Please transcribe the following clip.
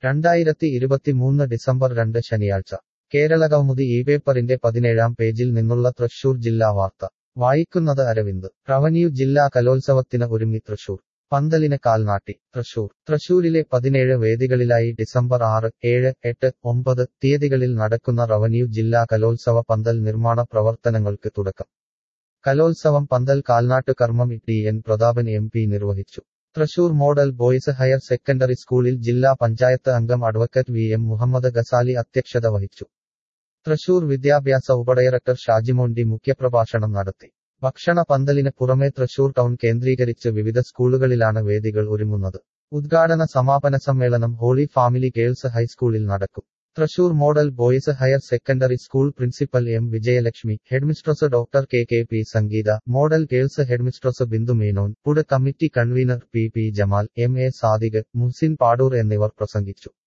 രണ്ടായിരത്തി ഇരുപത്തിമൂന്ന് ഡിസംബർ രണ്ട് ശനിയാഴ്ച കേരളകൗമുദി ഈ പേപ്പറിന്റെ പതിനേഴാം പേജിൽ നിന്നുള്ള തൃശൂർ ജില്ലാ വാർത്ത വായിക്കുന്നത് അരവിന്ദ് റവന്യൂ ജില്ലാ കലോത്സവത്തിന് ഒരുങ്ങി തൃശൂർ പന്തലിന് കാൽനാട്ടി തൃശൂർ തൃശൂരിലെ പതിനേഴ് വേദികളിലായി ഡിസംബർ ആറ് ഏഴ് എട്ട് ഒമ്പത് തീയതികളിൽ നടക്കുന്ന റവന്യൂ ജില്ലാ കലോത്സവ പന്തൽ നിർമ്മാണ പ്രവർത്തനങ്ങൾക്ക് തുടക്കം കലോത്സവം പന്തൽ കാൽനാട്ടു കർമ്മം T N Prathapan M P നിർവഹിച്ചു Thrissur model boys higher secondary സ്കൂളിൽ ജില്ലാ പഞ്ചായത്ത് അംഗം advocate V M Muhammad Ghazali അധ്യക്ഷത വഹിച്ചു തൃശൂർ വിദ്യാഭ്യാസ ഉപഡയറക്ടർ ഷാജിമോണ്ടി മുഖ്യപ്രഭാഷണം നടത്തി ഭക്ഷണ പന്തലിന് പുറമെ തൃശൂർ ടൗൺ കേന്ദ്രീകരിച്ച് വിവിധ സ്കൂളുകളിലാണ് വേദികൾ ഒരുങ്ങുന്നത് ഉദ്ഘാടന സമാപന സമ്മേളനം ഹോളി ഫാമിലി ഗേൾസ് ഹൈസ്കൂളിൽ നടക്കും Thrissur model boys higher secondary school principal M Vijayalakshmi headmistress doctor K K P Sangeetha model girls headmistress Bindu Menon പുട് committee convener P P Jamal M A Sadiq Muhsin Padoor എന്നിവർ പ്രസംഗിച്ചു